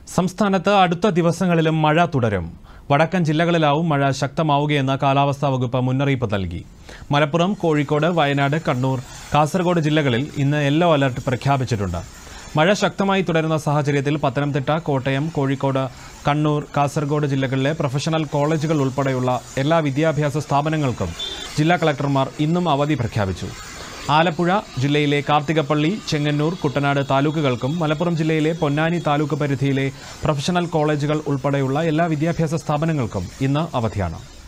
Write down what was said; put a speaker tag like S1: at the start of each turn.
S1: സംസ്ഥാനത്ത് അടുത്ത ദിവസങ്ങളിലും മഴ തുടരും വടക്കൻ ജില്ലകളിലാവും മഴ ശക്തമാവുകയെന്ന് കാലാവസ്ഥാ വകുപ്പ് മുന്നറിയിപ്പ് നൽകി മലപ്പുറം കോഴിക്കോട് വയനാട് കണ്ണൂർ കാസർഗോഡ് ജില്ലകളിൽ ഇന്ന് യെല്ലോ അലർട്ട് പ്രഖ്യാപിച്ചിട്ടുണ്ട് മഴ ശക്തമായി തുടരുന്ന സാഹചര്യത്തിൽ പത്തനംതിട്ട കോട്ടയം കോഴിക്കോട് കണ്ണൂർ കാസർഗോഡ് ജില്ലകളിലെ പ്രൊഫഷണൽ കോളേജുകൾ ഉൾപ്പെടെയുള്ള എല്ലാ വിദ്യാഭ്യാസ സ്ഥാപനങ്ങൾക്കും ജില്ലാ കളക്ടർമാർ ഇന്നും അവധി പ്രഖ്യാപിച്ചു ആലപ്പുഴ ജില്ലയിലെ കാർത്തികപ്പള്ളി ചെങ്ങന്നൂർ കുട്ടനാട് താലൂക്കുകൾക്കും മലപ്പുറം ജില്ലയിലെ പൊന്നാനി താലൂക്ക് പരിധിയിലെ പ്രൊഫഷണൽ കോളേജുകൾ ഉൾപ്പെടെയുള്ള എല്ലാ വിദ്യാഭ്യാസ സ്ഥാപനങ്ങൾക്കും ഇന്ന് അവധിയാണ്